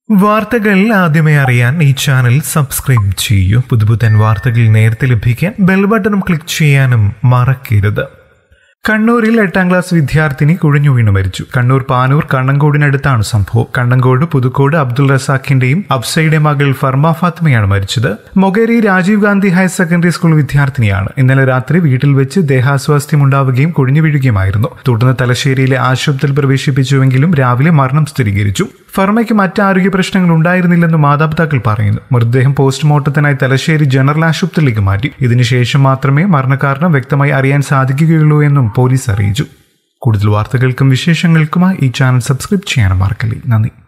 വാർത്തകൾ ആദ്യമേ അറിയാൻ ഈ ചാനൽ സബ്സ്ക്രൈബ് ചെയ്യൂ പുതുപുത്തൻ വാർത്തകൾ നേരത്തെ ലഭിക്കാൻ ബെൽ ബട്ടണും ക്ലിക്ക് ചെയ്യാനും മറക്കരുത് കണ്ണൂരിൽ എട്ടാം ക്ലാസ് വിദ്യാർത്ഥിനി കുഴഞ്ഞു വീണ് മരിച്ചു കണ്ണൂർ പാനൂർ കണ്ണങ്കോടിനടുത്താണ് സംഭവം കണ്ണങ്കോട് പുതുക്കോട് അബ്ദുൾ റസാഖിന്റെയും അബ്സയുടെ മകൾ ഫർമ ഫാത്മയാണ് മരിച്ചത് Mogeri Rajiv Gandhi higher secondary school വിദ്യാർത്ഥിനിയാണ് ഇന്നലെ രാത്രി വീട്ടിൽ വെച്ച് ദേഹാസ്വാസ്ഥ്യം ഉണ്ടാവുകയും കുഴിഞ്ഞു വീഴുകയുമായിരുന്നു തുടർന്ന് തലശ്ശേരിയിലെ ആശുപത്രിയിൽ പ്രവേശിപ്പിച്ചുവെങ്കിലും രാവിലെ മരണം സ്ഥിരീകരിച്ചു ഫർമയ്ക്ക് മറ്റ് ആരോഗ്യ പ്രശ്നങ്ങൾ ഉണ്ടായിരുന്നില്ലെന്ന് മാതാപിതാക്കൾ പറയുന്നു മൃതദേഹം പോസ്റ്റ്മോർട്ടത്തിനായി തലശ്ശേരി ജനറൽ ആശുപത്രിയിലേക്ക് മാറ്റി ഇതിനുശേഷം മാത്രമേ മരണകാരണം വ്യക്തമായി അറിയാൻ സാധിക്കുകയുള്ളൂ എന്നും പോലീസ് അറിയിച്ചു കൂടുതൽ വാർത്തകൾക്കും വിശേഷങ്ങൾക്കുമായി ഈ ചാനൽ സബ്സ്ക്രൈബ് ചെയ്യാനും മറക്കല്ലേ നന്ദി